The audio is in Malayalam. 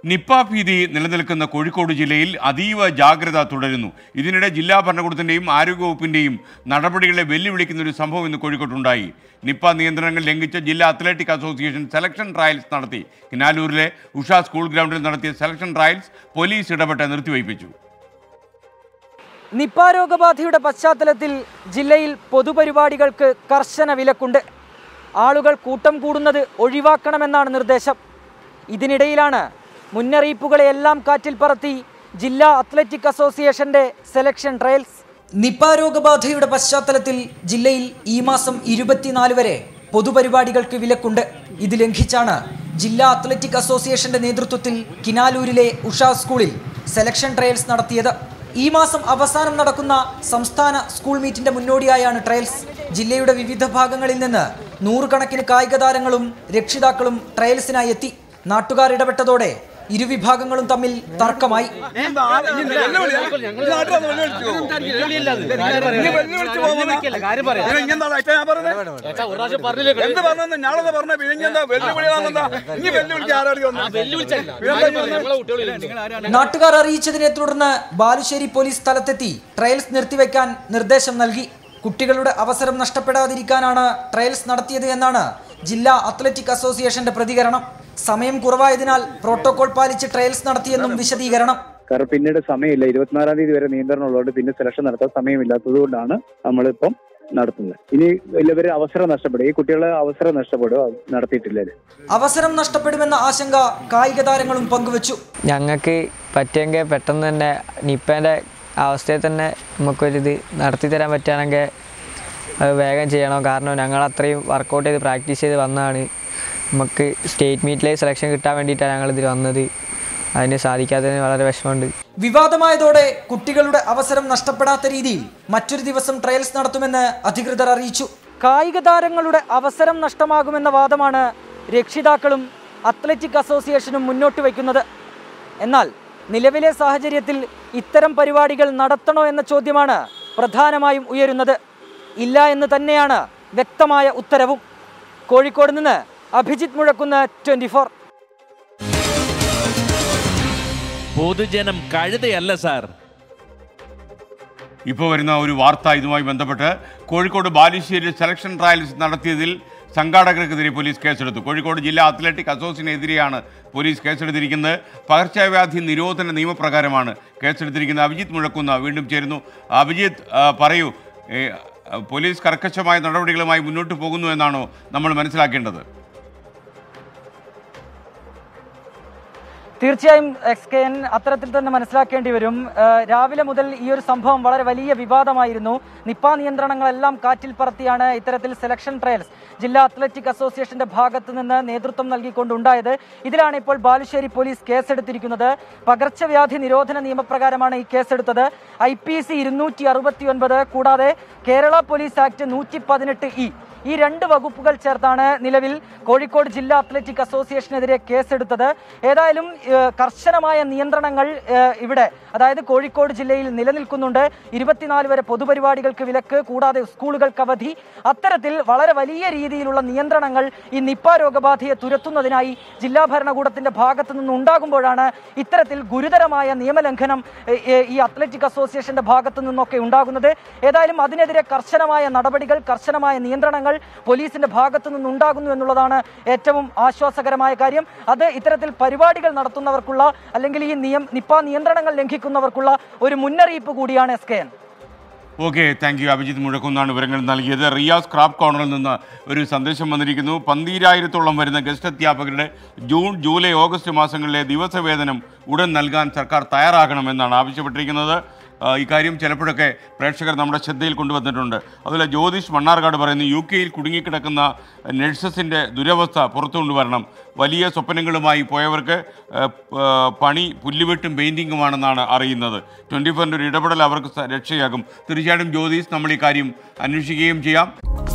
നിപ്പ ഭീതി നിലനിൽക്കുന്ന കോഴിക്കോട് ജില്ലയിൽ അതീവ ജാഗ്രത തുടരുന്നു ഇതിനിടെ ജില്ലാ ഭരണകൂടത്തിൻ്റെയും ആരോഗ്യവകുപ്പിൻ്റെയും നടപടികളെ വെല്ലുവിളിക്കുന്ന ഒരു സംഭവം ഇന്ന് കോഴിക്കോട്ടുണ്ടായി നിപ്പ നിയന്ത്രണങ്ങൾ ലംഘിച്ച ജില്ലാ അത്ലറ്റിക് അസോസിയേഷൻ സെലക്ഷൻ ട്രയൽസ് നടത്തി കിനാലൂരിലെ ഉഷ സ്കൂൾ ഗ്രൗണ്ടിൽ നടത്തിയ സെലക്ഷൻ ട്രയൽസ് പോലീസ് ഇടപെട്ട് നിർത്തിവയ്പ്പിച്ചു നിപ്പ രോഗബാധയുടെ പശ്ചാത്തലത്തിൽ ജില്ലയിൽ പൊതുപരിപാടികൾക്ക് കർശന വിലക്കുണ്ട് ആളുകൾ കൂട്ടം കൂടുന്നത് ഒഴിവാക്കണമെന്നാണ് നിർദ്ദേശം ഇതിനിടയിലാണ് മുന്നറിയിപ്പുകളെല്ലാം കാറ്റിൽ പറത്തി ജില്ലാ അത്ലറ്റിക് അസോസിയേഷന്റെ സെലക്ഷൻ ട്രയൽസ് നിപ്പ രോഗബാധയുടെ പശ്ചാത്തലത്തിൽ ജില്ലയിൽ ഈ മാസം ഇരുപത്തിനാല് വരെ പൊതുപരിപാടികൾക്ക് വിലക്കുണ്ട് ഇത് ലംഘിച്ചാണ് ജില്ലാ അത്ലറ്റിക് അസോസിയേഷന്റെ നേതൃത്വത്തിൽ കിനാലൂരിലെ ഉഷ സ്കൂളിൽ സെലക്ഷൻ ട്രയൽസ് നടത്തിയത് ഈ മാസം അവസാനം നടക്കുന്ന സംസ്ഥാന സ്കൂൾ മീറ്റിന്റെ മുന്നോടിയായാണ് ട്രയൽസ് ജില്ലയുടെ വിവിധ ഭാഗങ്ങളിൽ നിന്ന് നൂറുകണക്കിന് കായിക താരങ്ങളും രക്ഷിതാക്കളും ട്രയൽസിനായി എത്തി നാട്ടുകാർ ഇടപെട്ടതോടെ ഇരുവിഭാഗങ്ങളും തമ്മിൽ തർക്കമായി എന്ത് പറഞ്ഞു ഞാനത് പറഞ്ഞ പിഴിഞ്ഞെന്താ വെല്ലുവിളിയാണെന്താ ഇനി വെല്ലുവിളിക്ക് ആരാടി നാട്ടുകാർ അറിയിച്ചതിനെ തുടർന്ന് ബാലുശ്ശേരി പോലീസ് സ്ഥലത്തെത്തി ട്രയൽസ് നിർത്തിവെക്കാൻ നിർദ്ദേശം നൽകി കുട്ടികളുടെ അവസരം നഷ്ടപ്പെടാതിരിക്കാനാണ് ട്രയൽസ് നടത്തിയത് എന്നാണ് ജില്ലാ അത്ലറ്റിക് അസോസിയേഷന്റെ പ്രതികരണം സമയം കുറവായതിനാൽ പ്രോട്ടോകോൾ പാലിച്ച് ട്രയൽസ് നടത്തിയെന്നും വിശദീകരണം കാരണം പിന്നീട് സമയമില്ല ഇരുപത്തിനാലാം തീയതി വരെ നിയന്ത്രണം ഉള്ളതുകൊണ്ട് പിന്നെ സെലക്ഷൻ നടത്താൻ സമയമില്ലാത്തത് കൊണ്ടാണ് നമ്മളിപ്പം നടത്തുന്നത് ഇനി ഇവര് അവസരം നഷ്ടപ്പെടും ഈ കുട്ടികളെ അവസരം നഷ്ടപ്പെടും അത് നടത്തിയിട്ടില്ല ഇത്. അവസരം നഷ്ടപ്പെടുമെന്ന ആശങ്ക കായിക താരങ്ങളും പങ്കുവച്ചു ഞങ്ങൾക്ക് പറ്റിയെങ്കിൽ പെട്ടെന്ന് തന്നെ നിപ്പേൻ്റെ അവസ്ഥയിൽ തന്നെ നമുക്കൊരിത് നടത്തി തരാൻ പറ്റുകയാണെങ്കിൽ അത് വേഗം ചെയ്യണം കാരണം ഞങ്ങൾ അത്രയും വർക്കൗട്ട് ചെയ്ത് പ്രാക്ടീസ് ചെയ്ത് വന്നതാണ് നമുക്ക് സ്റ്റേറ്റ് മീറ്റിലെ സെലക്ഷൻ കിട്ടാൻ വേണ്ടിയിട്ടാണ് ഞങ്ങളിതിൽ വന്നത് അതിന് സാധിക്കാത്തതിന് വളരെ വിഷമമുണ്ട് വിവാദമായതോടെ കുട്ടികളുടെ അവസരം നഷ്ടപ്പെടാത്ത രീതിയിൽ മറ്റൊരു ദിവസം ട്രയൽസ് നടത്തുമെന്ന് അധികൃതർ അറിയിച്ചു കായിക താരങ്ങളുടെ അവസരം നഷ്ടമാകുമെന്ന വാദമാണ് രക്ഷിതാക്കളും അത്ലറ്റിക് അസോസിയേഷനും മുന്നോട്ട് വയ്ക്കുന്നത് എന്നാൽ നിലവിലെ സാഹചര്യത്തിൽ ഇത്തരം പരിപാടികൾ നടത്തണോ എന്ന ചോദ്യമാണ് പ്രധാനമായും ഉയരുന്നത് ഇല്ല എന്ന് തന്നെയാണ് വ്യക്തമായ ഉത്തരവും കോഴിക്കോട് നിന്ന് അഭിജിത്ത് മുഴക്കുന്ന ട്വന്റി ഫോർ പൊതുജനം കഴുതയല്ല സാർ ഇപ്പോൾ വരുന്ന ഒരു വാർത്ത ഇതുമായി ബന്ധപ്പെട്ട് കോഴിക്കോട് ബാലുശ്ശേരി സെലക്ഷൻ ട്രയൽസ് നടത്തിയതിൽ സംഘാടകർക്കെതിരെ പോലീസ് കേസെടുത്തു കോഴിക്കോട് ജില്ലാ അത്ലറ്റിക് അസോസിയേഷനെതിരെയാണ് പോലീസ് കേസെടുത്തിരിക്കുന്നത് പകർച്ചവ്യാധി നിരോധന നിയമപ്രകാരമാണ് കേസെടുത്തിരിക്കുന്നത് അഭിജിത്ത് മുഴക്കുന്ന വീണ്ടും ചേരുന്നു അഭിജിത്ത് ആ, പറയൂ ഏ, പോലീസ് കർക്കശമായ നടപടികളുമായി മുന്നോട്ട് പോകുന്നു എന്നാണോ നമ്മൾ മനസ്സിലാക്കേണ്ടത് തീർച്ചയായും എക്സ് കെ എൻ അത്തരത്തിൽ തന്നെ മനസ്സിലാക്കേണ്ടി വരും ഏഹ് രാവിലെ മുതൽ ഈ ഒരു സംഭവം വളരെ വലിയ വിവാദമായിരുന്നു നിപ്പ നിയന്ത്രണങ്ങളെല്ലാം കാറ്റിൽ പറത്തിയാണ് ഇത്തരത്തിൽ സെലക്ഷൻ ട്രയൽസ് ജില്ലാ അത്ലറ്റിക് അസോസിയേഷന്റെ ഭാഗത്ത് നിന്ന് നേതൃത്വം നൽകിക്കൊണ്ടുണ്ടായത് ഇതിലാണ് ഇപ്പോൾ ബാലുശ്ശേരി പോലീസ് കേസെടുത്തിരിക്കുന്നത് പകർച്ചവ്യാധി നിരോധന നിയമപ്രകാരമാണ് ഈ കേസെടുത്തത് ഐ പി സി ഇരുന്നൂറ്റി അറുപത്തി ഒൻപത് കൂടാതെ കേരള പോലീസ് ആക്ട് നൂറ്റി പതിനെട്ട് ഇ ഈ രണ്ട് വകുപ്പുകൾ ചേർത്താണ് നിലവിൽ കോഴിക്കോട് ജില്ലാ അത്ലറ്റിക് അസോസിയേഷനെതിരെ കേസെടുത്തത് ഏതായാലും ഏഹ്, കർശനമായ നിയന്ത്രണങ്ങൾ ഏഹ്, ഇവിടെ അതായത് കോഴിക്കോട് ജില്ലയിൽ നിലനിൽക്കുന്നുണ്ട് ഇരുപത്തിനാല് വരെ പൊതുപരിപാടികൾക്ക് വിലക്ക് കൂടാതെ സ്കൂളുകൾക്ക് അവധി അത്തരത്തിൽ വളരെ വലിയ രീതിയിലുള്ള നിയന്ത്രണങ്ങൾ ഈ നിപ്പ രോഗബാധയെ തുരത്തുന്നതിനായി ജില്ലാ ഭരണകൂടത്തിന്റെ ഭാഗത്തു നിന്ന് ഉണ്ടാകുമ്പോഴാണ് ഇത്തരത്തിൽ ഗുരുതരമായ നിയമലംഘനം ഏഹ്, ഏഹ്, ഈ അത്ലറ്റിക് അസോസിയേഷന്റെ ഭാഗത്തു നിന്നൊക്കെ ഉണ്ടാകുന്നത് ഏതായാലും അതിനെതിരെ കർശനമായ നടപടികൾ കർശനമായ നിയന്ത്രണങ്ങൾ പോലീസിന്റെ ഭാഗത്തു നിന്നുണ്ടാകുന്നു എന്നുള്ളതാണ് ഏറ്റവും ആശ്വാസകരമായ കാര്യം അത് ഇത്തരത്തിൽ പരിപാടികൾ നടത്തുന്നവർക്കുള്ള അല്ലെങ്കിൽ ഈ നിയം നിപ്പ നിയന്ത്രണങ്ങൾ ലംഘിക്കുന്നവർക്കുള്ള ഒരു മുന്നറിയിപ്പ് കൂടിയാണ് S K N okay thank you Abhijith മുഴക്കുന്നാണ് വിവരങ്ങൾ നൽകിയത് റിയാസ് ക്രാഫ്റ്റ് കോർണറിൽ നിന്ന് ഒരു സന്ദേശം വന്നിരിക്കുന്നു പന്തീരായിരത്തോളം വരുന്ന ഗസ്റ്റ് അധ്യാപകരുടെ ജൂൺ ജൂലൈ ഓഗസ്റ്റ് മാസങ്ങളിലെ ദിവസവേതനം ഉടൻ നൽകാൻ സർക്കാർ തയ്യാറാകണമെന്നാണ് ആവശ്യപ്പെട്ടിരിക്കുന്നത് ആ, ഇക്കാര്യം ചിലപ്പോഴൊക്കെ പ്രേക്ഷകർ നമ്മുടെ ശ്രദ്ധയിൽ കൊണ്ടുവന്നിട്ടുണ്ട് അതുപോലെ ജ്യോതിഷ് മണ്ണാർക്കാട് പറയുന്നു യു കെയിൽ കുടുങ്ങിക്കിടക്കുന്ന നഴ്സസിൻ്റെ ദുരവസ്ഥ പുറത്തു കൊണ്ടുവരണം വലിയ സ്വപ്നങ്ങളുമായി പോയവർക്ക് ആ, പ- പണി പുല്ലുവെട്ടും പെയിൻറ്റിങ്ങുമാണെന്നാണ് അറിയുന്നത് ട്വൻറ്റി ഫോറിൻ്റെ ഒരു ഇടപെടൽ അവർക്ക് സ- രക്ഷയാകും തീർച്ചയായിട്ടും ജ്യോതിഷ് നമ്മൾ ഈ കാര്യം അന്വേഷിക്കുകയും ചെയ്യാം